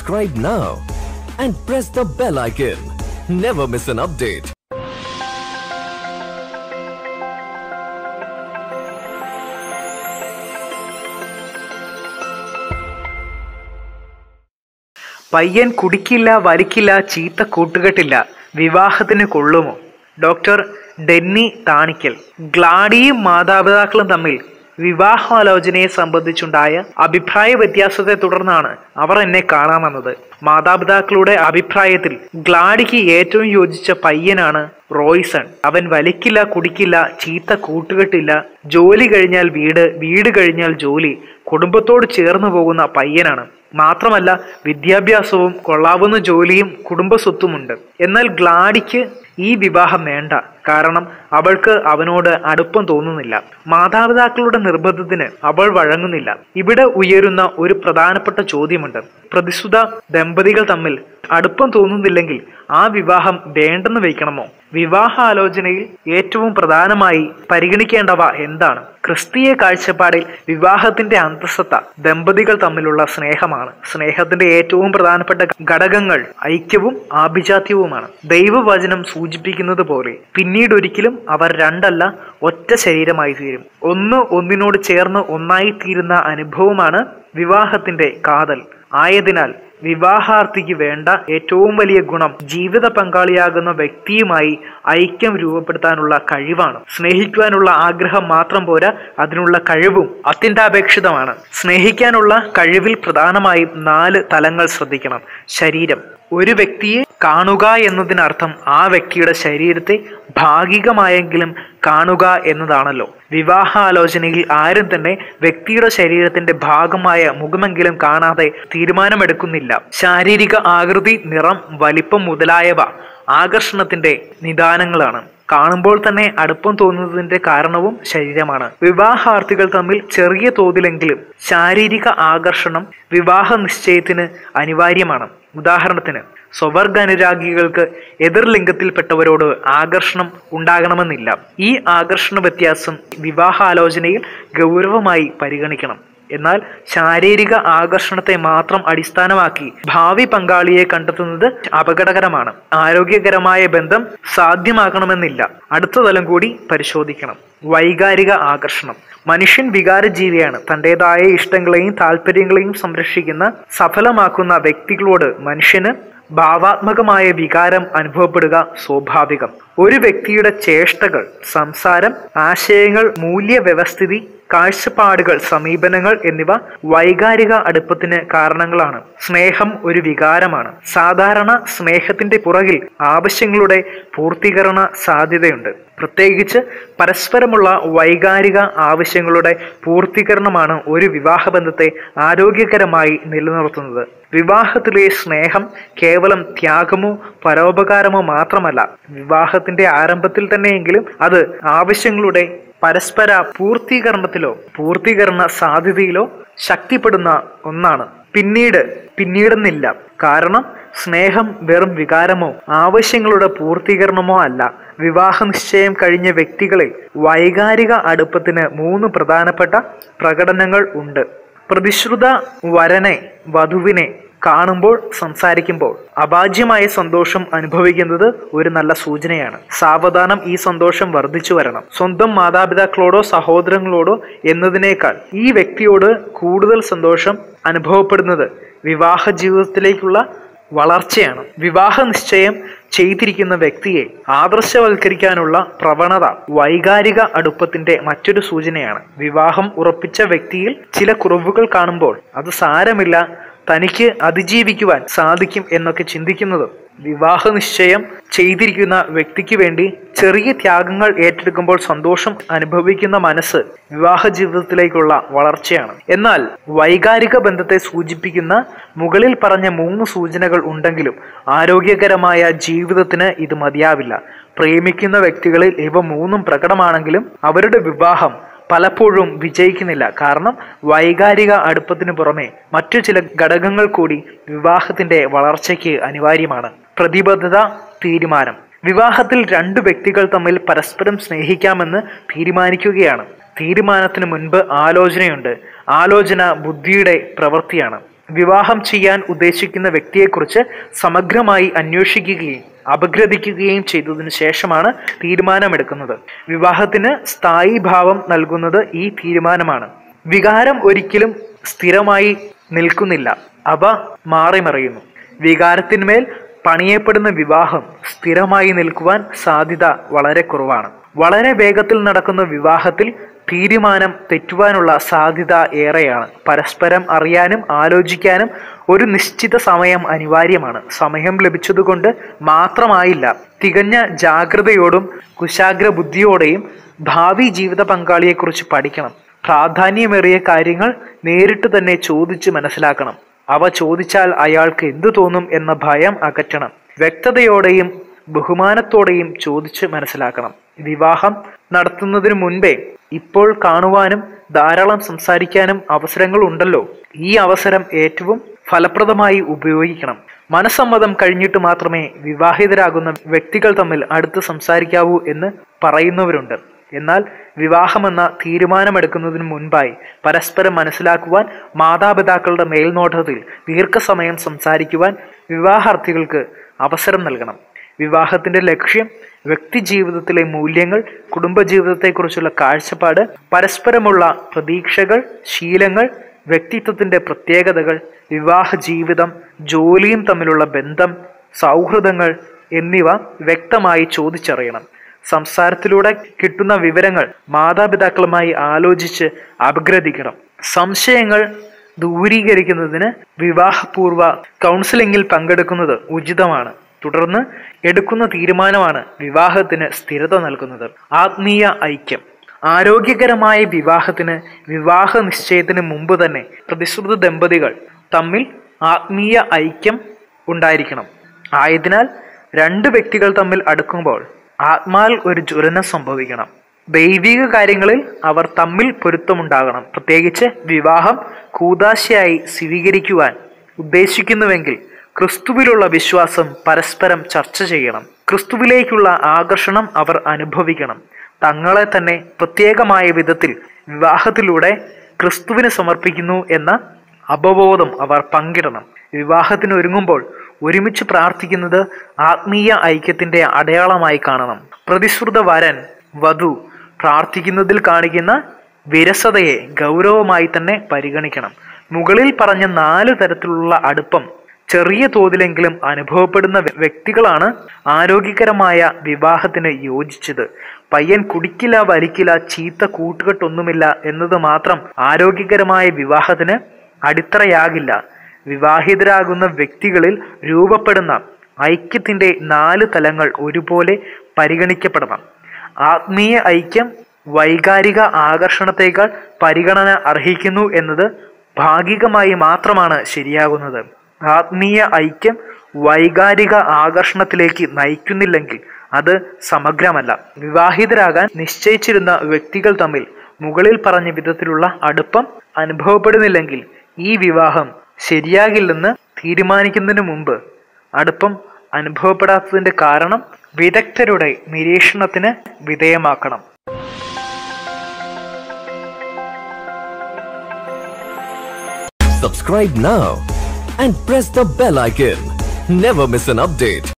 subscribe now and press the bell icon. Never miss an update. പയ്യൻ കുടിക്കില്ല വലിക്കില്ല ചീത്ത കൂട്ടുകെട്ടില്ല വിവാഹത്തിന് കൊള്ളുമോ ഡോക്ടർ ഡെന്നി താണിക്കൽ ഗ്ലാഡിയും മാതാപിതാക്കളും തമ്മിൽ വിവാഹാലോചനയെ സംബന്ധിച്ചുണ്ടായ അഭിപ്രായ വ്യത്യാസത്തെ തുടർന്നാണ് അവർ എന്നെ കാണാൻ വന്നത് മാതാപിതാക്കളുടെ അഭിപ്രായത്തിൽ ഗ്ലാഡിക്ക് ഏറ്റവും യോജിച്ച പയ്യനാണ് റോയ്സൺ അവൻ വലിക്കില്ല കുടിക്കില്ല ചീത്ത കൂട്ടുകെട്ടില്ല ജോലി കഴിഞ്ഞാൽ വീട് വീട് കഴിഞ്ഞാൽ ജോലി കുടുംബത്തോട് ചേർന്ന് പോകുന്ന പയ്യനാണ് മാത്രമല്ല വിദ്യാഭ്യാസവും കൊള്ളാവുന്ന ജോലിയും കുടുംബസ്വത്തുമുണ്ട് എന്നാൽ ഗ്ലാഡിക്ക് ഈ വിവാഹം വേണ്ട കാരണം അവൾക്ക് അവനോട് അടുപ്പം തോന്നുന്നില്ല മാതാപിതാക്കളുടെ നിർബന്ധത്തിന് അവൾ വഴങ്ങുന്നില്ല ഇവിടെ ഉയരുന്ന ഒരു പ്രധാനപ്പെട്ട ചോദ്യമുണ്ട് പ്രതിസുത ദമ്പതികൾ തമ്മിൽ അടുപ്പം തോന്നുന്നില്ലെങ്കിൽ ആ വിവാഹം വേണ്ടെന്ന് വയ്ക്കണമോ വിവാഹാലോചനയിൽ ഏറ്റവും പ്രധാനമായി പരിഗണിക്കേണ്ടവ എന്താണ് ക്രിസ്തീയ കാഴ്ചപ്പാടിൽ വിവാഹത്തിന്റെ അന്തസ്സത്ത ദമ്പതികൾ തമ്മിലുള്ള സ്നേഹമാണ് സ്നേഹത്തിന്റെ ഏറ്റവും പ്രധാനപ്പെട്ട ഘടകങ്ങൾ ഐക്യവും ആഭിജാത്യവുമാണ് ദൈവവചനം സൂചിപ്പിക്കുന്നത് പോലെ പിന്നീട് ഒരിക്കലും അവർ രണ്ടല്ല ഒറ്റ ശരീരമായി തീരും ഒന്ന് ഒന്നിനോട് ചേർന്ന് ഒന്നായി തീരുന്ന അനുഭവമാണ് വിവാഹത്തിന്റെ കാതൽ ആയതിനാൽ വിവാഹാർത്ഥിക്ക് വേണ്ട ഏറ്റവും വലിയ ഗുണം ജീവിത പങ്കാളിയാകുന്ന വ്യക്തിയുമായി ഐക്യം രൂപപ്പെടുത്താനുള്ള കഴിവാണ് സ്നേഹിക്കുവാനുള്ള ആഗ്രഹം മാത്രം പോരാ അതിനുള്ള കഴിവും അത്യന്താപേക്ഷിതമാണ് സ്നേഹിക്കാനുള്ള കഴിവിൽ പ്രധാനമായും നാല് തലങ്ങൾ ശ്രദ്ധിക്കണം ശരീരം ഒരു വ്യക്തിയെ കാണുക എന്നതിനർത്ഥം ആ വ്യക്തിയുടെ ശരീരത്തെ ഭാഗികമായെങ്കിലും കാണുക എന്നതാണല്ലോ വിവാഹാലോചനയിൽ ആരും തന്നെ വ്യക്തിയുടെ ശരീരത്തിന്റെ ഭാഗമായ മുഖമെങ്കിലും കാണാതെ തീരുമാനമെടുക്കുന്നില്ല ശാരീരിക ആകൃതി നിറം വലിപ്പം മുതലായവ ആകർഷണത്തിന്റെ നിദാനങ്ങളാണ് കാണുമ്പോൾ തന്നെ അടുപ്പം തോന്നുന്നതിന്റെ കാരണവും ശരീരമാണ് വിവാഹാർത്ഥികൾ തമ്മിൽ ചെറിയ തോതിലെങ്കിലും ശാരീരിക ആകർഷണം വിവാഹ നിശ്ചയത്തിന് അനിവാര്യമാണ് ഉദാഹരണത്തിന് സ്വവർഗ അനുരാഗികൾക്ക് എതിർലിംഗത്തിൽപ്പെട്ടവരോട് ആകർഷണം ഉണ്ടാകണമെന്നില്ല ഈ ആകർഷണ വ്യത്യാസം വിവാഹാലോചനയിൽ ഗൗരവമായി പരിഗണിക്കണം എന്നാൽ ശാരീരിക ആകർഷണത്തെ മാത്രം അടിസ്ഥാനമാക്കി ഭാവി പങ്കാളിയെ കണ്ടെത്തുന്നത് അപകടകരമാണ് ആരോഗ്യകരമായ ബന്ധം സാധ്യമാകണമെന്നില്ല അടുത്ത തലം കൂടി പരിശോധിക്കണം വൈകാരിക ആകർഷണം മനുഷ്യൻ വികാരജീവിയാണ് തൻ്റെതായ ഇഷ്ടങ്ങളെയും താല്പര്യങ്ങളെയും സംരക്ഷിക്കുന്ന സഫലമാക്കുന്ന വ്യക്തികളോട് മനുഷ്യന് ഭാവാത്മകമായ വികാരം അനുഭവപ്പെടുക സ്വാഭാവികം ഒരു വ്യക്തിയുടെ ചേഷ്ടകൾ സംസാരം ആശയങ്ങൾ മൂല്യവ്യവസ്ഥിതി കാഴ്ചപ്പാടുകൾ സമീപനങ്ങൾ എന്നിവ വൈകാരിക അടുപ്പത്തിന് കാരണങ്ങളാണ് സ്നേഹം ഒരു വികാരമാണ് സാധാരണ സ്നേഹത്തിന്റെ പുറകിൽ ആവശ്യങ്ങളുടെ പൂർത്തീകരണ സാധ്യതയുണ്ട് പ്രത്യേകിച്ച് പരസ്പരമുള്ള വൈകാരിക ആവശ്യങ്ങളുടെ പൂർത്തീകരണമാണ് ഒരു വിവാഹബന്ധത്തെ ആരോഗ്യകരമായി നിലനിർത്തുന്നത് വിവാഹത്തിലെ സ്നേഹം കേവലം ത്യാഗമോ പരോപകാരമോ മാത്രമല്ല വിവാഹത്തിന്റെ ആരംഭത്തിൽ തന്നെയെങ്കിലും അത് ആവശ്യങ്ങളുടെ പരസ്പര പൂർത്തീകരണത്തിലോ പൂർത്തീകരണ സാധ്യതയിലോ ശക്തിപ്പെടുന്ന ഒന്നാണ് പിന്നീട് പിന്നീടെന്നില്ല കാരണം സ്നേഹം വെറും വികാരമോ ആവശ്യങ്ങളുടെ പൂർത്തീകരണമോ അല്ല വിവാഹ നിശ്ചയം കഴിഞ്ഞ വ്യക്തികളിൽ വൈകാരിക അടുപ്പത്തിന് മൂന്ന് പ്രധാനപ്പെട്ട പ്രകടനങ്ങൾ ഉണ്ട് പ്രതിശ്രുത വരനെ വധുവിനെ കാണുമ്പോൾ സംസാരിക്കുമ്പോൾ അഭാജ്യമായ സന്തോഷം അനുഭവിക്കുന്നത് ഒരു നല്ല സൂചനയാണ് സാവധാനം ഈ സന്തോഷം വർദ്ധിച്ചു വരണം സ്വന്തം മാതാപിതാക്കളോടോ സഹോദരങ്ങളോടോ എന്നതിനേക്കാൾ ഈ വ്യക്തിയോട് കൂടുതൽ സന്തോഷം അനുഭവപ്പെടുന്നത് വിവാഹ ജീവിതത്തിലേക്കുള്ള വളർച്ചയാണ് വിവാഹ നിശ്ചയം ചെയ്തിരിക്കുന്ന വ്യക്തിയെ ആദർശവൽക്കരിക്കാനുള്ള പ്രവണത വൈകാരിക അടുപ്പത്തിന്റെ മറ്റൊരു സൂചനയാണ് വിവാഹം ഉറപ്പിച്ച വ്യക്തിയിൽ ചില കുറവുകൾ കാണുമ്പോൾ അത് സാരമില്ല തനിക്ക് അതിജീവിക്കുവാൻ സാധിക്കും എന്നൊക്കെ ചിന്തിക്കുന്നതും വിവാഹ നിശ്ചയം ചെയ്തിരിക്കുന്ന വ്യക്തിക്ക് വേണ്ടി ചെറിയ ത്യാഗങ്ങൾ ഏറ്റെടുക്കുമ്പോൾ സന്തോഷം അനുഭവിക്കുന്ന മനസ്സ് വിവാഹ ജീവിതത്തിലേക്കുള്ള വളർച്ചയാണ് എന്നാൽ വൈകാരിക ബന്ധത്തെ സൂചിപ്പിക്കുന്ന മുകളിൽ പറഞ്ഞ മൂന്ന് സൂചനകൾ ഉണ്ടെങ്കിലും ആരോഗ്യകരമായ ജീവിതത്തിന് ഇത് മതിയാവില്ല പ്രേമിക്കുന്ന വ്യക്തികളിൽ ഇവ മൂന്നും പ്രകടമാണെങ്കിലും അവരുടെ വിവാഹം പലപ്പോഴും വിജയിക്കുന്നില്ല കാരണം വൈകാരിക അടുപ്പത്തിന് പുറമെ മറ്റു ചില ഘടകങ്ങൾ കൂടി വിവാഹത്തിന്റെ വളർച്ചയ്ക്ക് അനിവാര്യമാണ് പ്രതിബദ്ധത തീരുമാനം വിവാഹത്തിൽ രണ്ട് വ്യക്തികൾ തമ്മിൽ പരസ്പരം സ്നേഹിക്കാമെന്ന് തീരുമാനിക്കുകയാണ് തീരുമാനത്തിന് മുൻപ് ആലോചനയുണ്ട് ആലോചന ബുദ്ധിയുടെ പ്രവൃത്തിയാണ് വിവാഹം ചെയ്യാൻ ഉദ്ദേശിക്കുന്ന വ്യക്തിയെക്കുറിച്ച് സമഗ്രമായി അന്വേഷിക്കുകയും അപഗ്രഥിക്കുകയും ചെയ്തതിനു ശേഷമാണ് തീരുമാനമെടുക്കുന്നത് വിവാഹത്തിന് സ്ഥായി ഭാവം നൽകുന്നത് ഈ തീരുമാനമാണ് വികാരം ഒരിക്കലും സ്ഥിരമായി നിൽക്കുന്നില്ല അവ മാറിമറിയുന്നു വികാരത്തിന്മേൽ പണിയപ്പെടുന്ന വിവാഹം സ്ഥിരമായി നിൽക്കുവാൻ സാധ്യത വളരെ കുറവാണ് വളരെ വേഗത്തിൽ നടക്കുന്ന വിവാഹത്തിൽ തീരുമാനം തെറ്റുവാനുള്ള സാധ്യത ഏറെയാണ് പരസ്പരം അറിയാനും ആലോചിക്കാനും ഒരു നിശ്ചിത സമയം അനിവാര്യമാണ് സമയം ലഭിച്ചതുകൊണ്ട് മാത്രമായില്ല തികഞ്ഞ ജാഗ്രതയോടും കുശാഗ്ര ബുദ്ധിയോടെയും ഭാവി ജീവിത പങ്കാളിയെക്കുറിച്ച് പഠിക്കണം പ്രാധാന്യമേറിയ കാര്യങ്ങൾ നേരിട്ട് തന്നെ ചോദിച്ച് മനസ്സിലാക്കണം അവ ചോദിച്ചാൽ അയാൾക്ക് എന്തു തോന്നും എന്ന ഭയം അകറ്റണം വ്യക്തതയോടെയും ബഹുമാനത്തോടെയും ചോദിച്ച് മനസ്സിലാക്കണം വിവാഹം നടത്തുന്നതിന് മുൻപേ ഇപ്പോൾ കാണുവാനും ധാരാളം സംസാരിക്കാനും അവസരങ്ങൾ ഉണ്ടല്ലോ ഈ അവസരം ഏറ്റവും ഫലപ്രദമായി ഉപയോഗിക്കണം മനസ്സമ്മതം കഴിഞ്ഞിട്ട് മാത്രമേ വിവാഹിതരാകുന്ന വ്യക്തികൾ തമ്മിൽ അടുത്ത് സംസാരിക്കാവൂ എന്ന് പറയുന്നവരുണ്ട് എന്നാൽ വിവാഹമെന്ന തീരുമാനമെടുക്കുന്നതിന് മുൻപായി പരസ്പരം മനസ്സിലാക്കുവാൻ മാതാപിതാക്കളുടെ മേൽനോട്ടത്തിൽ ദീർഘസമയം സംസാരിക്കുവാൻ വിവാഹാർത്ഥികൾക്ക് അവസരം നൽകണം വിവാഹത്തിന്റെ ലക്ഷ്യം വ്യക്തി ജീവിതത്തിലെ മൂല്യങ്ങൾ കുടുംബജീവിതത്തെക്കുറിച്ചുള്ള കാഴ്ചപ്പാട് പരസ്പരമുള്ള പ്രതീക്ഷകൾ ശീലങ്ങൾ വ്യക്തിത്വത്തിന്റെ പ്രത്യേകതകൾ വിവാഹ ജീവിതം ജോലിയും തമ്മിലുള്ള ബന്ധം സൗഹൃദങ്ങൾ എന്നിവ വ്യക്തമായി ചോദിച്ചറിയണം സംസാരത്തിലൂടെ കിട്ടുന്ന വിവരങ്ങൾ മാതാപിതാക്കളുമായി ആലോചിച്ച് അപഗ്രഥിക്കണം സംശയങ്ങൾ ദൂരീകരിക്കുന്നതിന് വിവാഹപൂർവ കൗൺസിലിംഗിൽ പങ്കെടുക്കുന്നത് ഉചിതമാണ് തുടർന്ന് എടുക്കുന്ന തീരുമാനമാണ് വിവാഹത്തിന് സ്ഥിരത നൽകുന്നത് ആത്മീയ ഐക്യം ആരോഗ്യകരമായ വിവാഹത്തിന് വിവാഹ നിശ്ചയത്തിന് മുമ്പ് തന്നെ പ്രതിശ്രുത ദമ്പതികൾ തമ്മിൽ ആത്മീയ ഐക്യം ഉണ്ടായിരിക്കണം ആയതിനാൽ രണ്ട് വ്യക്തികൾ തമ്മിൽ അടുക്കുമ്പോൾ ആത്മാൽ ഒരു ജ്വലനം സംഭവിക്കണം ദൈവിക കാര്യങ്ങളിൽ അവർ തമ്മിൽ പൊരുത്തമുണ്ടാകണം പ്രത്യേകിച്ച് വിവാഹം കൂതാശയായി സ്വീകരിക്കുവാൻ ഉദ്ദേശിക്കുന്നുവെങ്കിൽ ക്രിസ്തുവിലുള്ള വിശ്വാസം പരസ്പരം ചർച്ച ചെയ്യണം ക്രിസ്തുവിലേക്കുള്ള ആകർഷണം അവർ അനുഭവിക്കണം തങ്ങളെ തന്നെ പ്രത്യേകമായ വിധത്തിൽ വിവാഹത്തിലൂടെ ക്രിസ്തുവിന് സമർപ്പിക്കുന്നു എന്ന അവബോധം അവർ പങ്കിടണം വിവാഹത്തിന് ഒരുങ്ങുമ്പോൾ ഒരുമിച്ച് പ്രാർത്ഥിക്കുന്നത് ആത്മീയ ഐക്യത്തിന്റെ അടയാളമായി കാണണം പ്രതിശ്രുത വരൻ വധു പ്രാർത്ഥിക്കുന്നതിൽ കാണിക്കുന്ന വിരസതയെ ഗൗരവമായി തന്നെ പരിഗണിക്കണം മുകളിൽ പറഞ്ഞ നാല് തരത്തിലുള്ള അടുപ്പം ചെറിയ തോതിലെങ്കിലും അനുഭവപ്പെടുന്ന വ്യ- വ്യക്തികളാണ് ആരോഗ്യകരമായ വിവാഹത്തിന് യോജിച്ചത് പയ്യൻ കുടിക്കില്ല വലിക്കില്ല ചീത്ത കൂട്ടുകെട്ടൊന്നുമില്ല എന്നത് മാത്രം ആരോഗ്യകരമായ വിവാഹത്തിന് അടിത്തറയാകില്ല വിവാഹിതരാകുന്ന വ്യക്തികളിൽ രൂപപ്പെടുന്ന ഐക്യത്തിന്റെ നാല് തലങ്ങൾ ഒരുപോലെ പരിഗണിക്കപ്പെടണം ആത്മീയ ഐക്യം വൈകാരിക ആകർഷണത്തേക്കാൾ പരിഗണന അർഹിക്കുന്നു എന്നത് ഭാഗികമായി മാത്രമാണ് ശരിയാകുന്നത് ആത്മീയ ഐക്യം വൈകാരിക ആകർഷണത്തിലേക്ക് നയിക്കുന്നില്ലെങ്കിൽ അത് സമഗ്രമല്ല വിവാഹിതരാകാൻ നിശ്ചയിച്ചിരുന്ന വ്യക്തികൾ തമ്മിൽ മുകളിൽ പറഞ്ഞ വിധത്തിലുള്ള അടുപ്പം അനുഭവപ്പെടുന്നില്ലെങ്കിൽ ഈ വിവാഹം ശരിയാകില്ലെന്ന് തീരുമാനിക്കുന്നതിന് മുമ്പ് അടുപ്പം അനുഭവപ്പെടാത്തതിന്റെ കാരണം വിദഗ്ധരുടെ നിരീക്ഷണത്തിന് വിധേയമാക്കണം Subscribe now and press the bell icon. Never miss an update.